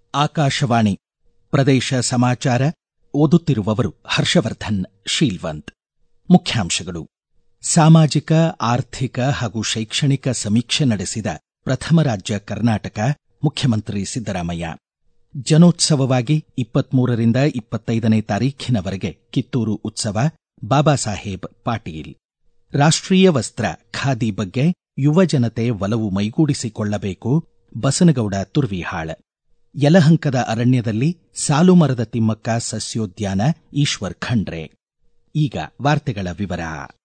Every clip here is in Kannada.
ಆಕಾಶವಾಣಿ ಪ್ರದೇಶ ಸಮಾಚಾರ ಓದುತ್ತಿರುವವರು ಹರ್ಷವರ್ಧನ್ ಶೀಲ್ವಂತ್ ಮುಖ್ಯಾಂಶಗಳು ಸಾಮಾಜಿಕ ಆರ್ಥಿಕ ಹಾಗೂ ಶೈಕ್ಷಣಿಕ ಸಮೀಕ್ಷೆ ನಡೆಸಿದ ಪ್ರಥಮ ರಾಜ್ಯ ಕರ್ನಾಟಕ ಮುಖ್ಯಮಂತ್ರಿ ಸಿದ್ದರಾಮಯ್ಯ ಜನೋತ್ಸವವಾಗಿ ಇಪ್ಪತ್ಮೂರರಿಂದ ಇಪ್ಪತ್ತೈದನೇ ತಾರೀಖಿನವರೆಗೆ ಕಿತ್ತೂರು ಉತ್ಸವ ಬಾಬಾ ಸಾಹೇಬ್ ಪಾಟೀಲ್ ರಾಷ್ಟ್ರೀಯ ವಸ್ತ್ರ ಖಾದಿ ಬಗ್ಗೆ ಯುವ ಜನತೆ ಒಲವು ಮೈಗೂಡಿಸಿಕೊಳ್ಳಬೇಕು ಬಸನಗೌಡ ತುರ್ವಿಹಾಳ್ ಯಲಹಂಕದ ಅರಣ್ಯದಲ್ಲಿ ಸಾಲು ಮರದ ತಿಮ್ಮಕ್ಕ ಸಸ್ಯೋದ್ಯಾನ ಈಶ್ವರ್ ಖಂಡ್ರೆ ಈಗ ವಾರ್ತೆಗಳ ವಿವರ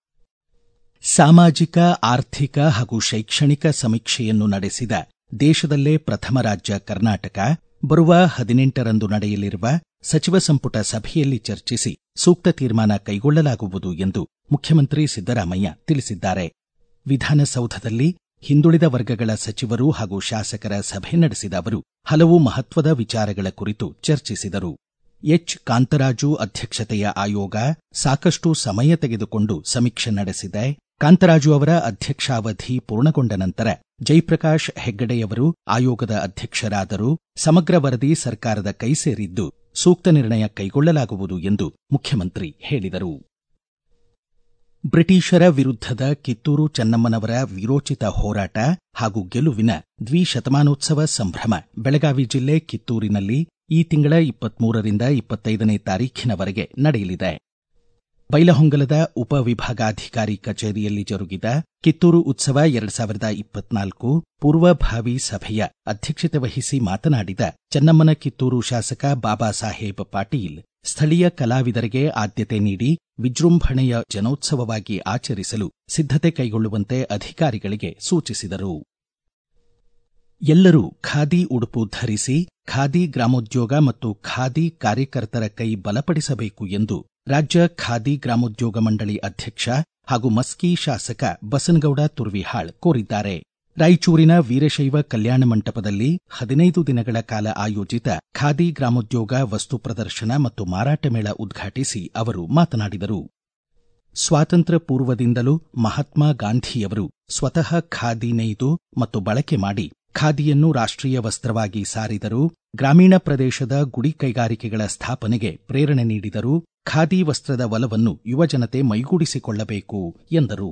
ಸಾಮಾಜಿಕ ಆರ್ಥಿಕ ಹಾಗೂ ಶೈಕ್ಷಣಿಕ ಸಮೀಕ್ಷೆಯನ್ನು ನಡೆಸಿದ ದೇಶದಲ್ಲೇ ಪ್ರಥಮ ರಾಜ್ಯ ಕರ್ನಾಟಕ ಬರುವ ಹದಿನೆಂಟರಂದು ನಡೆಯಲಿರುವ ಸಚಿವ ಸಂಪುಟ ಸಭೆಯಲ್ಲಿ ಚರ್ಚಿಸಿ ಸೂಕ್ತ ತೀರ್ಮಾನ ಕೈಗೊಳ್ಳಲಾಗುವುದು ಎಂದು ಮುಖ್ಯಮಂತ್ರಿ ಸಿದ್ದರಾಮಯ್ಯ ತಿಳಿಸಿದ್ದಾರೆ ವಿಧಾನಸೌಧದಲ್ಲಿ ಹಿಂದುಳಿದ ವರ್ಗಗಳ ಸಚಿವರು ಹಾಗೂ ಶಾಸಕರ ಸಭೆ ನಡೆಸಿದ ಅವರು ಹಲವು ಮಹತ್ವದ ವಿಚಾರಗಳ ಕುರಿತು ಚರ್ಚಿಸಿದರು ಎಚ್ ಕಾಂತರಾಜು ಅಧ್ಯಕ್ಷತೆಯ ಆಯೋಗ ಸಾಕಷ್ಟು ಸಮಯ ತೆಗೆದುಕೊಂಡು ಸಮೀಕ್ಷೆ ನಡೆಸಿದೆ ಕಾಂತರಾಜು ಅವರ ಅಧ್ಯಕ್ಷಾವಧಿ ಪೂರ್ಣಗೊಂಡ ನಂತರ ಜೈಪ್ರಕಾಶ್ ಹೆಗ್ಗಡೆಯವರು ಆಯೋಗದ ಅಧ್ಯಕ್ಷರಾದರು ಸಮಗ್ರ ವರದಿ ಸರ್ಕಾರದ ಕೈ ಸೇರಿದ್ದು ಸೂಕ್ತ ನಿರ್ಣಯ ಕೈಗೊಳ್ಳಲಾಗುವುದು ಎಂದು ಮುಖ್ಯಮಂತ್ರಿ ಹೇಳಿದರು ಬ್ರಿಟಿಷರ ವಿರುದ್ಧದ ಕಿತ್ತೂರು ಚೆನ್ನಮ್ಮನವರ ವೀರೋಚಿತ ಹೋರಾಟ ಹಾಗೂ ಗೆಲುವಿನ ದ್ವಿಶತಮಾನೋತ್ಸವ ಸಂಭ್ರಮ ಬೆಳಗಾವಿ ಜಿಲ್ಲೆ ಕಿತ್ತೂರಿನಲ್ಲಿ ಈ ತಿಂಗಳ ಇಪ್ಪತ್ಮೂರರಿಂದ ಇಪ್ಪತ್ತೈದನೇ ತಾರೀಖಿನವರೆಗೆ ನಡೆಯಲಿದೆ ಬೈಲಹೊಂಗಲದ ಉಪವಿಭಾಗಾಧಿಕಾರಿ ಕಚೇರಿಯಲ್ಲಿ ಜರುಗಿದ ಕಿತ್ತೂರು ಉತ್ಸವ ಎರಡ್ ಸಾವಿರದ ಇಪ್ಪತ್ನಾಲ್ಕು ಪೂರ್ವಭಾವಿ ಸಭೆಯ ಅಧ್ಯಕ್ಷತೆ ವಹಿಸಿ ಮಾತನಾಡಿದ ಚೆನ್ನಮ್ಮನ ಕಿತ್ತೂರು ಶಾಸಕ ಬಾಬಾ ಸಾಹೇಬ್ ಪಾಟೀಲ್ ಸ್ಥಳೀಯ ಕಲಾವಿದರಿಗೆ ಆದ್ಯತೆ ನೀಡಿ ವಿಜೃಂಭಣೆಯ ಜನೋತ್ಸವವಾಗಿ ಆಚರಿಸಲು ಸಿದ್ಧತೆ ಕೈಗೊಳ್ಳುವಂತೆ ಅಧಿಕಾರಿಗಳಿಗೆ ಸೂಚಿಸಿದರು ಎಲ್ಲರೂ ಖಾದಿ ಉಡುಪು ಧರಿಸಿ ಖಾದಿ ಗ್ರಾಮೋದ್ಯೋಗ ಮತ್ತು ಖಾದಿ ಕಾರ್ಯಕರ್ತರ ಕೈ ಬಲಪಡಿಸಬೇಕು ಎಂದು ರಾಜ್ಯ ಖಾದಿ ಗ್ರಾಮೋದ್ಯೋಗ ಮಂಡಳಿ ಅಧ್ಯಕ್ಷ ಹಾಗೂ ಮಸ್ಕಿ ಶಾಸಕ ಬಸನಗೌಡ ತುರ್ವಿಹಾಳ್ ಕೋರಿದ್ದಾರೆ ರಾಯಚೂರಿನ ವೀರಶೈವ ಕಲ್ಯಾಣ ಮಂಟಪದಲ್ಲಿ ಹದಿನೈದು ದಿನಗಳ ಕಾಲ ಆಯೋಜಿತ ಖಾದಿ ಗ್ರಾಮೋದ್ಯೋಗ ವಸ್ತು ಪ್ರದರ್ಶನ ಮತ್ತು ಮಾರಾಟ ಮೇಳ ಉದ್ಘಾಟಿಸಿ ಅವರು ಮಾತನಾಡಿದರು ಸ್ವಾತಂತ್ರ್ಯ ಪೂರ್ವದಿಂದಲೂ ಮಹಾತ್ಮ ಗಾಂಧಿಯವರು ಸ್ವತಃ ಖಾದಿ ನೇಯ್ದು ಮತ್ತು ಬಳಕೆ ಮಾಡಿ ಖಾದಿಯನ್ನು ರಾಷ್ಟ್ರೀಯ ವಸ್ತ್ರವಾಗಿ ಸಾರಿದರು ಗ್ರಾಮೀಣ ಪ್ರದೇಶದ ಗುಡಿ ಕೈಗಾರಿಕೆಗಳ ಸ್ಥಾಪನೆಗೆ ಪ್ರೇರಣೆ ನೀಡಿದರು ಖಾದಿ ವಸ್ತ್ರದ ಒಲವನ್ನು ಯುವಜನತೆ ಮೈಗೂಡಿಸಿಕೊಳ್ಳಬೇಕು ಎಂದರು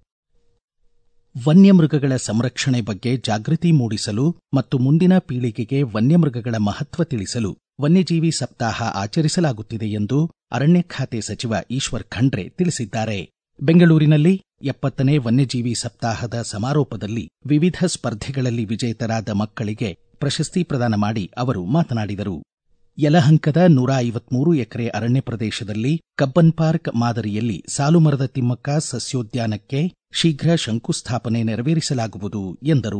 ವನ್ಯಮೃಗಗಳ ಸಂರಕ್ಷಣೆ ಬಗ್ಗೆ ಜಾಗೃತಿ ಮೂಡಿಸಲು ಮತ್ತು ಮುಂದಿನ ಪೀಳಿಗೆಗೆ ವನ್ಯಮೃಗಗಳ ಮಹತ್ವ ತಿಳಿಸಲು ವನ್ಯಜೀವಿ ಸಪ್ತಾಹ ಆಚರಿಸಲಾಗುತ್ತಿದೆ ಎಂದು ಅರಣ್ಯ ಖಾತೆ ಸಚಿವ ಈಶ್ವರ್ ಖಂಡ್ರೆ ತಿಳಿಸಿದ್ದಾರೆ ಬೆಂಗಳೂರಿನಲ್ಲಿ ಎಪ್ಪತ್ತನೇ ವನ್ಯಜೀವಿ ಸಪ್ತಾಹದ ಸಮಾರೋಪದಲ್ಲಿ ವಿವಿಧ ಸ್ಪರ್ಧೆಗಳಲ್ಲಿ ವಿಜೇತರಾದ ಮಕ್ಕಳಿಗೆ ಪ್ರಶಸ್ತಿ ಪ್ರದಾನ ಮಾಡಿ ಅವರು ಮಾತನಾಡಿದರು ಯಲಹಂಕದ ನೂರ ಐವತ್ಮೂರು ಎಕರೆ ಅರಣ್ಯ ಪ್ರದೇಶದಲ್ಲಿ ಕಬ್ಬನ್ ಪಾರ್ಕ್ ಮಾದರಿಯಲ್ಲಿ ಸಾಲುಮರದ ತಿಮ್ಮಕ್ಕ ಸಸ್ಯೋದ್ಯಾನಕ್ಕೆ ಶೀಘ್ರ ಶಂಕುಸ್ಥಾಪನೆ ನೆರವೇರಿಸಲಾಗುವುದು ಎಂದರು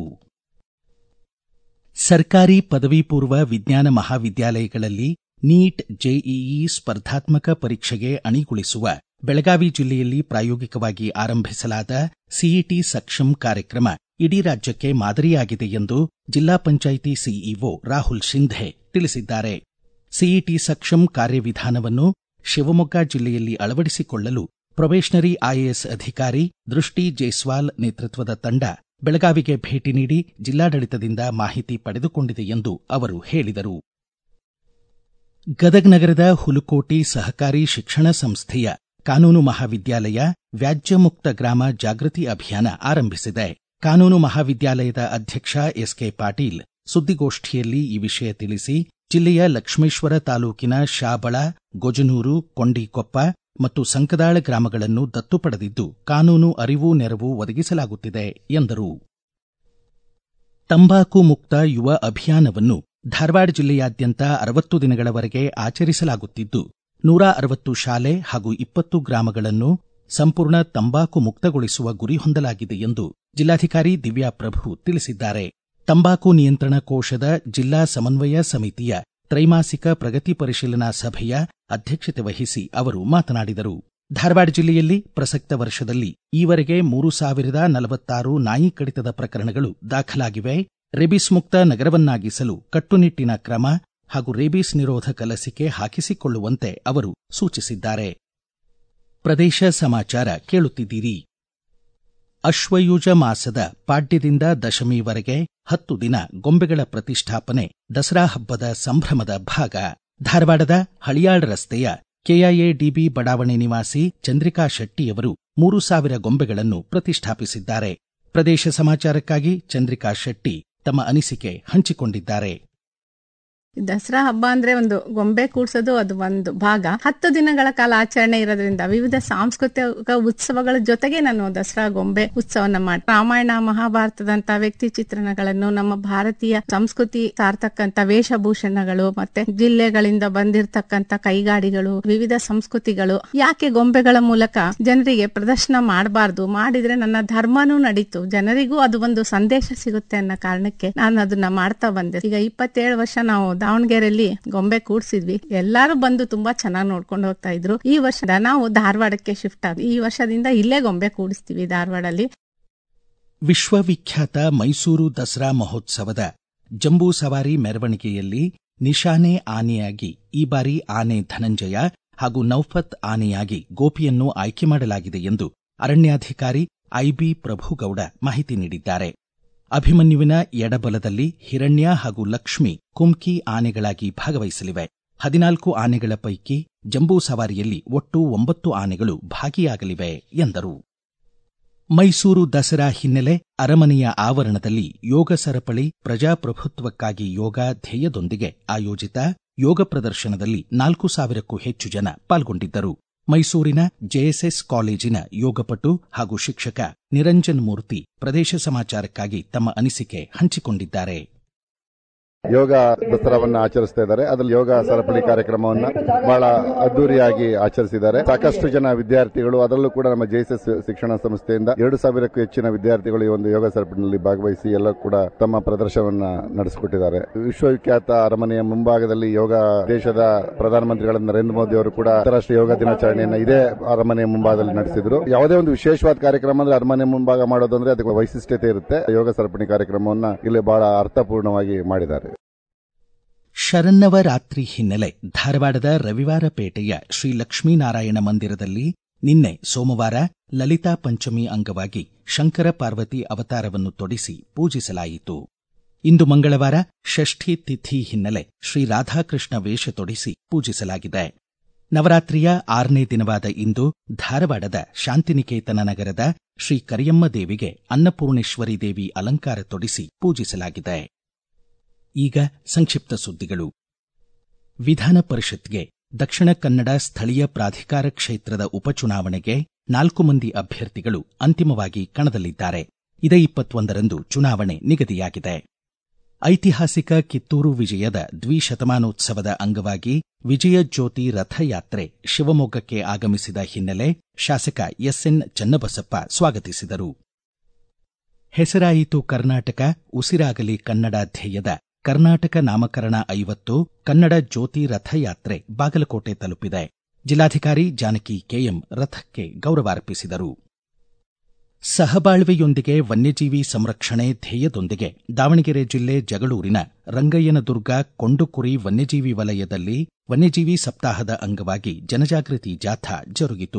ಸರ್ಕಾರಿ ಪದವಿ ಪೂರ್ವ ವಿಜ್ಞಾನ ಮಹಾವಿದ್ಯಾಲಯಗಳಲ್ಲಿ ನೀಟ್ ಜೆಇಇ ಸ್ಪರ್ಧಾತ್ಮಕ ಪರೀಕ್ಷೆಗೆ ಅಣಿಗೊಳಿಸುವ ಬೆಳಗಾವಿ ಜಿಲ್ಲೆಯಲ್ಲಿ ಪ್ರಾಯೋಗಿಕವಾಗಿ ಆರಂಭಿಸಲಾದ ಸಿಇಟಿ ಸಕ್ಷಮ್ ಕಾರ್ಯಕ್ರಮ ಇಡೀ ರಾಜ್ಯಕ್ಕೆ ಮಾದರಿಯಾಗಿದೆ ಎಂದು ಜಿಲ್ಲಾ ಪಂಚಾಯಿತಿ ಸಿಇಒ ರಾಹುಲ್ ಶಿಂಧೆ ತಿಳಿಸಿದ್ದಾರೆ ಸಿಇಟಿ ಸಕ್ಷಮ್ ಕಾರ್ಯವಿಧಾನವನ್ನು ಶಿವಮೊಗ್ಗ ಜಿಲ್ಲೆಯಲ್ಲಿ ಅಳವಡಿಸಿಕೊಳ್ಳಲು ಪ್ರೊಬೇಷನರಿ ಐಎಎಸ್ ಅಧಿಕಾರಿ ದೃಷ್ಟಿ ಜೈಸ್ವಾಲ್ ನೇತೃತ್ವದ ತಂಡ ಬೆಳಗಾವಿಗೆ ಭೇಟಿ ನೀಡಿ ಜಿಲ್ಲಾಡಳಿತದಿಂದ ಮಾಹಿತಿ ಪಡೆದುಕೊಂಡಿದೆ ಎಂದು ಅವರು ಹೇಳಿದರು ಗದಗ ನಗರದ ಹುಲಕೋಟಿ ಸಹಕಾರಿ ಶಿಕ್ಷಣ ಸಂಸ್ಥೆಯ ಕಾನೂನು ಮಹಾವಿದ್ಯಾಲಯ ವ್ಯಾಜ್ಯ ಮುಕ್ತ ಗ್ರಾಮ ಜಾಗೃತಿ ಅಭಿಯಾನ ಆರಂಭಿಸಿದೆ ಕಾನೂನು ಮಹಾವಿದ್ಯಾಲಯದ ಅಧ್ಯಕ್ಷ ಎಸ್ಕೆ ಪಾಟೀಲ್ ಸುದ್ದಿಗೋಷ್ಠಿಯಲ್ಲಿ ಈ ವಿಷಯ ತಿಳಿಸಿ ಜಿಲ್ಲೆಯ ಲಕ್ಷ್ಮೇಶ್ವರ ತಾಲೂಕಿನ ಶಾಬಳ ಗೊಜನೂರು ಕೊಂಡಿಕೊಪ್ಪ ಮತ್ತು ಸಂಕದಾಳ ಗ್ರಾಮಗಳನ್ನು ದತ್ತು ಪಡೆದಿದ್ದು ಕಾನೂನು ಅರಿವು ನೆರವು ಒದಗಿಸಲಾಗುತ್ತಿದೆ ಎಂದರು ತಂಬಾಕು ಮುಕ್ತ ಯುವ ಅಭಿಯಾನವನ್ನು ಧಾರವಾಡ ಜಿಲ್ಲೆಯಾದ್ಯಂತ ಅರವತ್ತು ದಿನಗಳವರೆಗೆ ಆಚರಿಸಲಾಗುತ್ತಿದ್ದು ನೂರ ಅರವತ್ತು ಶಾಲೆ ಹಾಗೂ ಇಪ್ಪತ್ತು ಗ್ರಾಮಗಳನ್ನು ಸಂಪೂರ್ಣ ತಂಬಾಕು ಮುಕ್ತಗೊಳಿಸುವ ಗುರಿ ಹೊಂದಲಾಗಿದೆ ಎಂದು ಜಿಲ್ಲಾಧಿಕಾರಿ ದಿವ್ಯಾ ಪ್ರಭು ತಿಳಿಸಿದ್ದಾರೆ ತಂಬಾಕು ನಿಯಂತ್ರಣ ಕೋಶದ ಜಿಲ್ಲಾ ಸಮನ್ವಯ ಸಮಿತಿಯ ತ್ರೈಮಾಸಿಕ ಪ್ರಗತಿ ಪರಿಶೀಲನಾ ಸಭೆಯ ಅಧ್ಯಕ್ಷತೆ ವಹಿಸಿ ಅವರು ಮಾತನಾಡಿದರು ಧಾರವಾಡ ಜಿಲ್ಲೆಯಲ್ಲಿ ಪ್ರಸಕ್ತ ವರ್ಷದಲ್ಲಿ ಈವರೆಗೆ ಮೂರು ಸಾವಿರದ ನಲವತ್ತಾರು ನಾಯಿ ಕಡಿತದ ಪ್ರಕರಣಗಳು ದಾಖಲಾಗಿವೆ ರೇಬಿಸ್ ಮುಕ್ತ ನಗರವನ್ನಾಗಿಸಲು ಕಟ್ಟುನಿಟ್ಟಿನ ಕ್ರಮ ಹಾಗೂ ರೇಬಿಸ್ ನಿರೋಧಕ ಲಸಿಕೆ ಹಾಕಿಸಿಕೊಳ್ಳುವಂತೆ ಅವರು ಸೂಚಿಸಿದ್ದಾರೆ ಪ್ರದೇಶ ಸಮಾಚಾರ ಕೇಳುತ್ತಿದ್ದೀರಿ ಅಶ್ವಯುಜ ಮಾಸದ ಪಾಡ್ಯದಿಂದ ದಶಮಿವರೆಗೆ ಹತ್ತು ದಿನ ಗೊಂಬೆಗಳ ಪ್ರತಿಷ್ಠಾಪನೆ ದಸರಾ ಹಬ್ಬದ ಸಂಭ್ರಮದ ಭಾಗ ಧಾರವಾಡದ ಹಳಿಯಾಳ್ ರಸ್ತೆಯ ಕೆಐಎಡಿಬಿ ಬಡಾವಣೆ ನಿವಾಸಿ ಚಂದ್ರಿಕಾ ಶೆಟ್ಟಿಯವರು ಮೂರು ಸಾವಿರ ಗೊಂಬೆಗಳನ್ನು ಪ್ರತಿಷ್ಠಾಪಿಸಿದ್ದಾರೆ ಪ್ರದೇಶ ಸಮಾಚಾರಕ್ಕಾಗಿ ಚಂದ್ರಿಕಾ ಶೆಟ್ಟಿ ತಮ್ಮ ಅನಿಸಿಕೆ ಹಂಚಿಕೊಂಡಿದ್ದಾರೆ ದಸರಾ ಹಬ್ಬ ಅಂದ್ರೆ ಒಂದು ಗೊಂಬೆ ಕೂಡ್ಸೋದು ಅದು ಒಂದು ಭಾಗ ಹತ್ತು ದಿನಗಳ ಕಾಲ ಆಚರಣೆ ಇರೋದ್ರಿಂದ ವಿವಿಧ ಸಾಂಸ್ಕೃತಿಕ ಉತ್ಸವಗಳ ಜೊತೆಗೆ ನಾನು ದಸರಾ ಗೊಂಬೆ ಉತ್ಸವನ ಮಾಡಿ ರಾಮಾಯಣ ಮಹಾಭಾರತದಂತ ವ್ಯಕ್ತಿ ಚಿತ್ರಣಗಳನ್ನು ನಮ್ಮ ಭಾರತೀಯ ಸಂಸ್ಕೃತಿ ಸಾರ್ತಕ್ಕಂತ ವೇಷಭೂಷಣಗಳು ಮತ್ತೆ ಜಿಲ್ಲೆಗಳಿಂದ ಬಂದಿರತಕ್ಕಂತ ಕೈಗಾಡಿಗಳು ವಿವಿಧ ಸಂಸ್ಕೃತಿಗಳು ಯಾಕೆ ಗೊಂಬೆಗಳ ಮೂಲಕ ಜನರಿಗೆ ಪ್ರದರ್ಶನ ಮಾಡಬಾರ್ದು ಮಾಡಿದ್ರೆ ನನ್ನ ಧರ್ಮನೂ ನಡೀತು ಜನರಿಗೂ ಅದು ಒಂದು ಸಂದೇಶ ಸಿಗುತ್ತೆ ಅನ್ನೋ ಕಾರಣಕ್ಕೆ ನಾನು ಅದನ್ನ ಮಾಡ್ತಾ ಬಂದೆ ಈಗ ಇಪ್ಪತ್ತೇಳು ವರ್ಷ ನಾವು ದಾವಣಗೆರೆಯಲ್ಲಿ ಗೊಂಬೆ ಕೂಡ್ಸಿದ್ವಿ ಎಲ್ಲಾರು ಬಂದು ತುಂಬಾ ಚೆನ್ನಾಗಿ ನೋಡ್ಕೊಂಡು ಹೋಗ್ತಾ ಇದ್ರು ಈ ವರ್ಷ ನಾವು ಧಾರವಾಡಕ್ಕೆ ಶಿಫ್ಟ್ ಆದ್ವಿ ಈ ವರ್ಷದಿಂದ ಇಲ್ಲೇ ಗೊಂಬೆ ಕೂಡಿಸ್ತೀವಿ ಧಾರವಾಡಲ್ಲಿ ವಿಶ್ವವಿಖ್ಯಾತ ಮೈಸೂರು ದಸರಾ ಮಹೋತ್ಸವದ ಜಂಬೂ ಸವಾರಿ ಮೆರವಣಿಗೆಯಲ್ಲಿ ನಿಶಾನೆ ಆನೆಯಾಗಿ ಈ ಬಾರಿ ಆನೆ ಧನಂಜಯ ಹಾಗೂ ನೌಫತ್ ಆನೆಯಾಗಿ ಗೋಪಿಯನ್ನು ಆಯ್ಕೆ ಮಾಡಲಾಗಿದೆ ಎಂದು ಅರಣ್ಯಾಧಿಕಾರಿ ಐಬಿ ಪ್ರಭುಗೌಡ ಮಾಹಿತಿ ನೀಡಿದ್ದಾರೆ ಅಭಿಮನ್ಯುವಿನ ಎಡಬಲದಲ್ಲಿ ಹಿರಣ್ಯ ಹಾಗೂ ಲಕ್ಷ್ಮಿ ಕುಮ್ಕಿ ಆನೆಗಳಾಗಿ ಭಾಗವಹಿಸಲಿವೆ ಹದಿನಾಲ್ಕು ಆನೆಗಳ ಪೈಕಿ ಜಂಬೂ ಸವಾರಿಯಲ್ಲಿ ಒಟ್ಟು ಒಂಬತ್ತು ಆನೆಗಳು ಭಾಗಿಯಾಗಲಿವೆ ಎಂದರು ಮೈಸೂರು ದಸರಾ ಹಿನ್ನೆಲೆ ಅರಮನೆಯ ಆವರಣದಲ್ಲಿ ಯೋಗ ಸರಪಳಿ ಪ್ರಜಾಪ್ರಭುತ್ವಕ್ಕಾಗಿ ಯೋಗ ಧ್ಯೇಯದೊಂದಿಗೆ ಆಯೋಜಿತ ಯೋಗ ಪ್ರದರ್ಶನದಲ್ಲಿ ನಾಲ್ಕು ಸಾವಿರಕ್ಕೂ ಹೆಚ್ಚು ಜನ ಪಾಲ್ಗೊಂಡಿದ್ದರು ಮೈಸೂರಿನ ಜೆಎಸ್ಎಸ್ ಕಾಲೇಜಿನ ಯೋಗಪಟು ಹಾಗೂ ಶಿಕ್ಷಕ ನಿರಂಜನ್ ಮೂರ್ತಿ ಪ್ರದೇಶ ಸಮಾಚಾರಕ್ಕಾಗಿ ತಮ್ಮ ಅನಿಸಿಕೆ ಹಂಚಿಕೊಂಡಿದ್ದಾರೆ ಯೋಗ ದಸರಾವನ್ನ ಆಚರಿಸ್ತಾ ಇದ್ದಾರೆ ಅದರಲ್ಲಿ ಯೋಗ ಸರಪಳಿ ಕಾರ್ಯಕ್ರಮವನ್ನ ಬಹಳ ಅದ್ದೂರಿಯಾಗಿ ಆಚರಿಸಿದ್ದಾರೆ ಸಾಕಷ್ಟು ಜನ ವಿದ್ಯಾರ್ಥಿಗಳು ಅದರಲ್ಲೂ ಕೂಡ ನಮ್ಮ ಜೆಎಸ್ಎಸ್ ಶಿಕ್ಷಣ ಸಂಸ್ಥೆಯಿಂದ ಎರಡು ಸಾವಿರಕ್ಕೂ ಹೆಚ್ಚಿನ ವಿದ್ಯಾರ್ಥಿಗಳು ಈ ಒಂದು ಯೋಗ ಸರಪಳಿನಲ್ಲಿ ಭಾಗವಹಿಸಿ ಎಲ್ಲ ಕೂಡ ತಮ್ಮ ಪ್ರದರ್ಶನವನ್ನ ನಡೆಸಿಕೊಟ್ಟಿದ್ದಾರೆ ವಿಶ್ವವಿಖ್ಯಾತ ಅರಮನೆಯ ಮುಂಭಾಗದಲ್ಲಿ ಯೋಗ ದೇಶದ ಪ್ರಧಾನಮಂತ್ರಿಗಳಾದ ನರೇಂದ್ರ ಮೋದಿ ಅವರು ಕೂಡ ಅಂತಾರಾಷ್ಟ್ರೀಯ ಯೋಗ ದಿನಾಚರಣೆಯನ್ನ ಇದೇ ಅರಮನೆಯ ಮುಂಭಾಗದಲ್ಲಿ ನಡೆಸಿದ್ರು ಯಾವುದೇ ಒಂದು ವಿಶೇಷವಾದ ಕಾರ್ಯಕ್ರಮ ಅಂದ್ರೆ ಅರಮನೆ ಮುಂಭಾಗ ಮಾಡೋದು ಅಂದ್ರೆ ಅದಕ್ಕೆ ವೈಶಿಷ್ಟ್ಯತೆ ಇರುತ್ತೆ ಯೋಗ ಸರಪಣಿ ಕಾರ್ಯಕ್ರಮವನ್ನ ಇಲ್ಲಿ ಬಹಳ ಅರ್ಥಪೂರ್ಣವಾಗಿ ಮಾಡಿದ್ದಾರೆ ಶರನ್ನವರಾತ್ರಿ ಹಿನ್ನೆಲೆ ಧಾರವಾಡದ ರವಿವಾರ ಪೇಟೆಯ ಶ್ರೀ ಲಕ್ಷ್ಮೀನಾರಾಯಣ ಮಂದಿರದಲ್ಲಿ ನಿನ್ನೆ ಸೋಮವಾರ ಲಲಿತಾ ಪಂಚಮಿ ಅಂಗವಾಗಿ ಶಂಕರ ಪಾರ್ವತಿ ಅವತಾರವನ್ನು ತೊಡಿಸಿ ಪೂಜಿಸಲಾಯಿತು ಇಂದು ಮಂಗಳವಾರ ಷಷ್ಠಿ ತಿಥಿ ಹಿನ್ನೆಲೆ ಶ್ರೀ ರಾಧಾಕೃಷ್ಣ ವೇಷ ತೊಡಿಸಿ ಪೂಜಿಸಲಾಗಿದೆ ನವರಾತ್ರಿಯ ಆರನೇ ದಿನವಾದ ಇಂದು ಧಾರವಾಡದ ಶಾಂತಿನಿಕೇತನ ನಗರದ ಶ್ರೀ ಕರಿಯಮ್ಮ ದೇವಿಗೆ ಅನ್ನಪೂರ್ಣೇಶ್ವರಿ ದೇವಿ ಅಲಂಕಾರ ತೊಡಿಸಿ ಪೂಜಿಸಲಾಗಿದೆ ಈಗ ಸಂಕ್ಷಿಪ್ತ ಸುದ್ದಿಗಳು ವಿಧಾನ ಪರಿಷತ್ಗೆ ದಕ್ಷಿಣ ಕನ್ನಡ ಸ್ಥಳೀಯ ಪ್ರಾಧಿಕಾರ ಕ್ಷೇತ್ರದ ಉಪಚುನಾವಣೆಗೆ ನಾಲ್ಕು ಮಂದಿ ಅಭ್ಯರ್ಥಿಗಳು ಅಂತಿಮವಾಗಿ ಕಣದಲ್ಲಿದ್ದಾರೆ ಇದೇ ಇಪ್ಪತ್ತೊಂದರಂದು ಚುನಾವಣೆ ನಿಗದಿಯಾಗಿದೆ ಐತಿಹಾಸಿಕ ಕಿತ್ತೂರು ವಿಜಯದ ದ್ವಿಶತಮಾನೋತ್ಸವದ ಅಂಗವಾಗಿ ವಿಜಯ ಜ್ಯೋತಿ ರಥಯಾತ್ರೆ ಶಿವಮೊಗ್ಗಕ್ಕೆ ಆಗಮಿಸಿದ ಹಿನ್ನೆಲೆ ಶಾಸಕ ಎಸ್ಎನ್ ಚನ್ನಬಸಪ್ಪ ಸ್ವಾಗತಿಸಿದರು ಹೆಸರಾಯಿತು ಕರ್ನಾಟಕ ಉಸಿರಾಗಲಿ ಕನ್ನಡ ಧ್ಯೇಯದ ಕರ್ನಾಟಕ ನಾಮಕರಣ ಐವತ್ತು ಕನ್ನಡ ಜ್ಯೋತಿ ರಥಯಾತ್ರೆ ಬಾಗಲಕೋಟೆ ತಲುಪಿದೆ ಜಿಲ್ಲಾಧಿಕಾರಿ ಜಾನಕಿ ಕೆಎಂ ರಥಕ್ಕೆ ಗೌರವಾರ್ಪಿಸಿದರು ಸಹಬಾಳ್ವೆಯೊಂದಿಗೆ ವನ್ಯಜೀವಿ ಸಂರಕ್ಷಣೆ ಧ್ಯೇಯದೊಂದಿಗೆ ದಾವಣಗೆರೆ ಜಿಲ್ಲೆ ಜಗಳೂರಿನ ರಂಗಯ್ಯನದುರ್ಗ ಕೊಂಡುಕುರಿ ವನ್ಯಜೀವಿ ವಲಯದಲ್ಲಿ ವನ್ಯಜೀವಿ ಸಪ್ತಾಹದ ಅಂಗವಾಗಿ ಜನಜಾಗೃತಿ ಜಾಥಾ ಜರುಗಿತು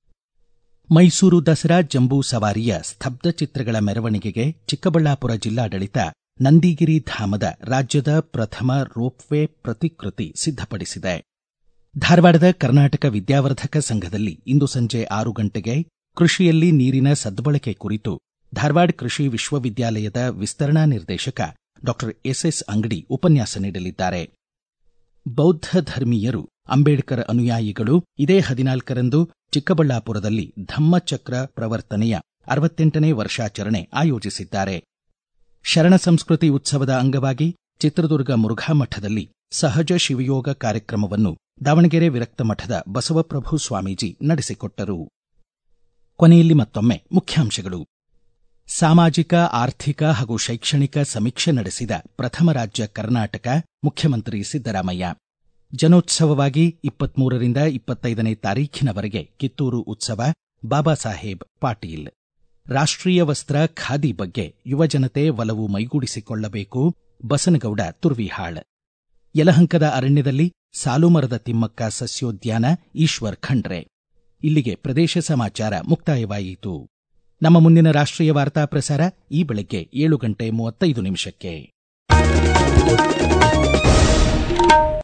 ಮೈಸೂರು ದಸರಾ ಜಂಬೂ ಸವಾರಿಯ ಸ್ತಬ್ಧ ಚಿತ್ರಗಳ ಮೆರವಣಿಗೆಗೆ ಚಿಕ್ಕಬಳ್ಳಾಪುರ ಜಿಲ್ಲಾಡಳಿತ ನಂದಿಗಿರಿ ಧಾಮದ ರಾಜ್ಯದ ಪ್ರಥಮ ರೋಪ್ವೇ ಪ್ರತಿಕೃತಿ ಸಿದ್ಧಪಡಿಸಿದೆ ಧಾರವಾಡದ ಕರ್ನಾಟಕ ವಿದ್ಯಾವರ್ಧಕ ಸಂಘದಲ್ಲಿ ಇಂದು ಸಂಜೆ ಆರು ಗಂಟೆಗೆ ಕೃಷಿಯಲ್ಲಿ ನೀರಿನ ಸದ್ಬಳಕೆ ಕುರಿತು ಧಾರವಾಡ ಕೃಷಿ ವಿಶ್ವವಿದ್ಯಾಲಯದ ವಿಸ್ತರಣಾ ನಿರ್ದೇಶಕ ಡಾಕ್ಟರ್ ಎಸ್ಎಸ್ ಅಂಗಡಿ ಉಪನ್ಯಾಸ ನೀಡಲಿದ್ದಾರೆ ಬೌದ್ಧ ಧರ್ಮೀಯರು ಅಂಬೇಡ್ಕರ್ ಅನುಯಾಯಿಗಳು ಇದೇ ಹದಿನಾಲ್ಕರಂದು ಚಿಕ್ಕಬಳ್ಳಾಪುರದಲ್ಲಿ ಧಮ್ಮಚಕ್ರ ಪ್ರವರ್ತನೆಯ ಅರವತ್ತೆಂಟನೇ ವರ್ಷಾಚರಣೆ ಆಯೋಜಿಸಿದ್ದಾರೆ ಶರಣ ಸಂಸ್ಕೃತಿ ಉತ್ಸವದ ಅಂಗವಾಗಿ ಚಿತ್ರದುರ್ಗ ಮುರುಘಾ ಮಠದಲ್ಲಿ ಸಹಜ ಶಿವಯೋಗ ಕಾರ್ಯಕ್ರಮವನ್ನು ದಾವಣಗೆರೆ ವಿರಕ್ತ ಮಠದ ಬಸವಪ್ರಭು ಸ್ವಾಮೀಜಿ ನಡೆಸಿಕೊಟ್ಟರು ಕೊನೆಯಲ್ಲಿ ಮತ್ತೊಮ್ಮೆ ಮುಖ್ಯಾಂಶಗಳು ಸಾಮಾಜಿಕ ಆರ್ಥಿಕ ಹಾಗೂ ಶೈಕ್ಷಣಿಕ ಸಮೀಕ್ಷೆ ನಡೆಸಿದ ಪ್ರಥಮ ರಾಜ್ಯ ಕರ್ನಾಟಕ ಮುಖ್ಯಮಂತ್ರಿ ಸಿದ್ದರಾಮಯ್ಯ ಜನೋತ್ಸವವಾಗಿ ಇಪ್ಪತ್ಮೂರರಿಂದ ಇಪ್ಪತ್ತೈದನೇ ತಾರೀಖಿನವರೆಗೆ ಕಿತ್ತೂರು ಉತ್ಸವ ಬಾಬಾ ಸಾಹೇಬ್ ಪಾಟೀಲ್ ರಾಷ್ಟ್ರೀಯ ವಸ್ತ್ರ ಖಾದಿ ಬಗ್ಗೆ ಯುವಜನತೆ ಒಲವು ಮೈಗೂಡಿಸಿಕೊಳ್ಳಬೇಕು ಬಸನಗೌಡ ತುರ್ವಿಹಾಳ್ ಯಲಹಂಕದ ಅರಣ್ಯದಲ್ಲಿ ಸಾಲುಮರದ ತಿಮ್ಮಕ್ಕ ಸಸ್ಯೋದ್ಯಾನ ಈಶ್ವರ್ ಖಂಡ್ರೆ ಇಲ್ಲಿಗೆ ಪ್ರದೇಶ ಸಮಾಚಾರ ಮುಕ್ತಾಯವಾಯಿತು ನಮ್ಮ ಮುಂದಿನ ರಾಷ್ಟ್ರೀಯ ವಾರ್ತಾ ಪ್ರಸಾರ ಈ ಬೆಳಗ್ಗೆ ಏಳು ಗಂಟೆ ಮೂವತ್ತೈದು ನಿಮಿಷಕ್ಕೆ